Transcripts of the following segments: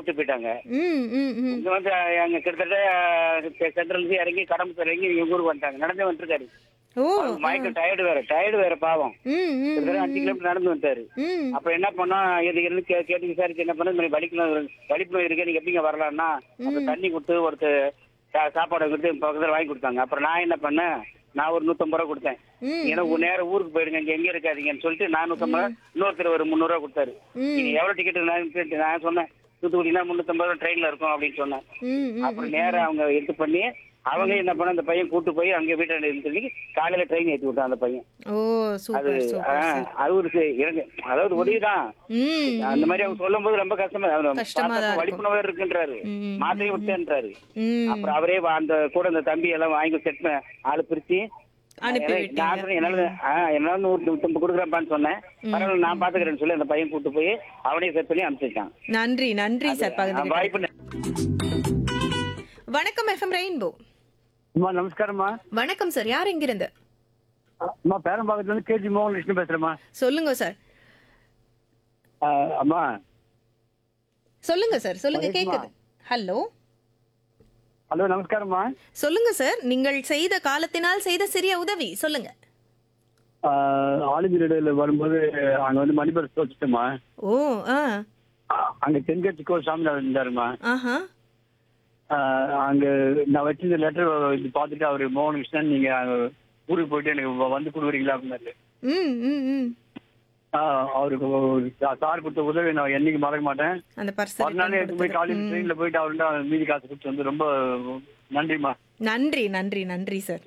விட்டு போயிட்டாங்க ம் ம் ம் இங்க வந்து அங்க கிட்டத்தட்ட சென்ட்ரல் இருந்து இறங்கி கடம்பத்தூர் இறங்கி எங்க ஊருக்கு வந்துட்டாங்க நடந்தே வந்துருக்காரு ஓ அவருக்கு மயக்கம் டயர்டு வேற டயர்டு வேற பாவம் ம் ம் கிட்டத்தட்ட அஞ்சு கிலோமீட்டர் நடந்து வந்துட்டாரு ம் அப்புறம் என்ன பண்ணோம் இது இருந்து கே- கேட்டு விசாரிச்சு என்ன பண்ண இந்த மாதிரி வலிக்கணும் வலிப்பு நோய் இருக்கு நீங்க எப்படிங்க வரலாம்னா அப்புறம் தண்ணி கொடுத்து ஒருத்தர் சா- சாப்பாடு கொடுத்து பக்கத்துல வாங்கி கொடுத்தாங்க அப்புறம் நான் என்ன பண்ணேன் நான் ஒரு நூத்தம்பது ரூபா கொடுத்தேன் ம் ஏன்னா உங்க நேரம் ஊருக்கு போயிடுங்க இங்க எங்க இருக்காதீங்கன்னு சொல்லிட்டு நான் நூத்தம்பது ரூபா இன்னொருத்தர் ஒரு முந்நூறு ரூபா கொடுத்தாரு ம். நீங்க எவ்வளவு டிக்கெட் நான் நான் சொன்னேன் தூத்துக்குடினா முன்னூத்தம்பது ரூபா ட்ரெயின்ல இருக்கும் அப்படின்னு சொன்னேன் ம் ம் அப்புறம் நேரம் அவங்க இது பண்ணி அவங்க என்ன பண்ண அந்த பையன் கூட்டு போய் அங்க வீட்டுல சொல்லி காலையில ட்ரெயின் ஏத்தி விட்டான் அந்த பையன் ஓ அது சூப்பர் ஆ, சூப்பர் அது ஒரு சி- இறங்கு அதாவது உதவிதான் ம் அந்த மாதிரி அவங்க சொல்லும் போது ரொம்ப கஷ்டமா அவர் கஷ்டமா தான் பார்த்தப்ப இருக்கும். வலிப்புணர்வு இருக்குன்றாரு ம். மாத்திரை விட்டேன்றாரு ம் அப்புறம் அவரே வா- அந்த கூட அந்த தம்பி எல்லாம் வாங்கி செட் பண்ண ஆளு பிரிச்சு அனுப்பி எனக்கு- விட்டீங்க. நான் சொன்னேன், என்னால ஆ, என்னால நூறு நூத்தம்பது கொடுக்குறப்பான்னு சொன்னேன் பரவாயில்ல நான் பாத்துக்கிறேன்னு சொல்லி அந்த பையன் கூட்டு போய் அவனே செட் பண்ணி அனுப்பிச்சிருக்கான் நன்றி நன்றி சார் பகுதி வாய்ப்பு ந- வணக்கம் எஃப்எம் ரெயின்போ அம்மா நமஸ்காரம்மா வணக்கம் சார் யார் எங்கிருந்து அம்மா பேரம்பாக்கத்துல இருந்து கேஜி மோகன் லட்சுமி பேசுறேம்மா சொல்லுங்க சார் ஆ, அம்மா சொல்லுங்க சார் சொல்லுங்க வணக்கம்மா. கேக்குது ஹலோ ஹலோ நமஸ்காரம்மா சொல்லுங்க சார் நீங்கள் செய்த காலத்தினால் செய்த சிறிய உதவி சொல்லுங்க ஆ, ஆலிமிரடையில வரும்போது அங்க வந்து மணிபர் வச்சுட்டோமா ஓ ஆ அங்க தென்கட்சி கோ சாமிநாதன் இருந்தாருமா ஆஹா ஆ, அங்க நான் வச்சிருந்த லெட்டர் இது பார்த்துட்டு அவரு மோகன் கிருஷ்ணன் நீங்க அங்க ஊருக்கு போயிட்டு எனக்கு வ- வந்து கொடுக்குறீங்களா அப்படின்னாரு ம் ம் ம் ஆ, அவருக்கு ஒரு சா- சார் கொடுத்த உதவி நான் என்னைக்கு மறக்க மாட்டேன் அந்த பர்ஸ் மறுநாள் எடுத்து போய் காலையில் ட்ரெயின்ல போயிட்டு அவர்கிட்ட மீதி காசு கொடுத்து வந்து ரொம்ப நன்றிம்மா நன்றி நன்றி நன்றி சார்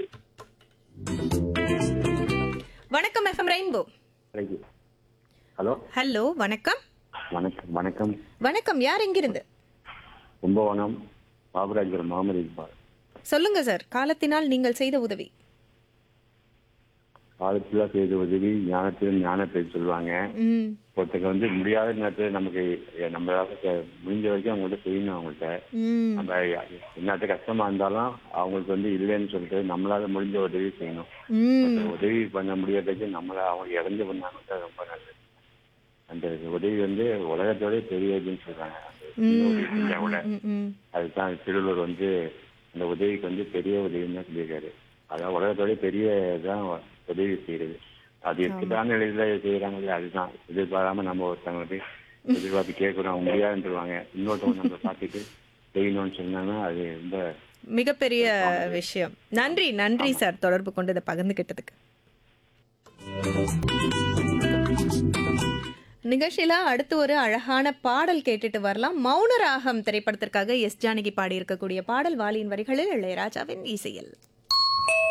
வணக்கம் எஃப்எம் ரெயின்போ ஹலோ ஹலோ வணக்கம் வணக்கம் வணக்கம் வணக்கம் யார் எங்கிருந்து கும்பகோணம் பாபுராஜர் முகமது இக்பால் சொல்லுங்க சார் காலத்தினால் நீங்கள் செய்த உதவி காலத்துல செய்த உதவி ஞானத்தில் ஞானத்தை சொல்லுவாங்க ம் ஒருத்தங்க வந்து முடியாத நேரத்தில் நமக்கு எ, நம்மளால செ- முடிஞ்ச வரைக்கும் அவங்கள்ட்ட செய்யணும் அவங்கள்ட்ட ம் நம்ம என்னத்த கஷ்டமா இருந்தாலும் அவங்களுக்கு வந்து இல்லைன்னு சொல்லிட்டு நம்மளால முடிஞ்ச உதவி செய்யணும் ம் அந்த உதவி பண்ண முடியாததுக்கு நம்மள அவங்க இறந்து பண்ணாங்க ரொம்ப நல்லது அந்த உதவி வந்து உலகத்தோட பெரிய இதுன்னு சொல்றாங்க அந்த சின்ன உதவி செஞ்சா கூட ம், ம் அதுதான் திருவள்ளுவர் வந்து அந்த உதவிக்கு வந்து பெரிய உதவின்னு தான் சொல்லியிருக்காரு அதான் உலகத்தோட பெரிய தான் உதவி செய்யறது அது இருக்குதான நிலையில செய்யறாங்க அதுதான் எதிர்பாராம நம்ம ஒருத்தவங்களுக்கு எதிர்பார்த்து கேட்கறோம் அவங்க முடியாதுன்றவாங்க இன்னொருத்தவங்க நம்ம பார்த்துட்டு செய்யணும்னு சொன்னாங்கன்னா அது ரொம்ப மிகப்பெரிய விஷயம் நன்றி நன்றி சார் தொடர்பு கொண்டு இதை பகிர்ந்துகிட்டதுக்கு நிகழ்ச்சியில அடுத்து ஒரு அழகான பாடல் கேட்டுட்டு வரலாம் மௌன ராகம் திரைப்படத்திற்காக எஸ் ஜானகி பாடி இருக்கக்கூடிய பாடல் வாலியின் வரிகளில் இளையராஜாவின் இசையில்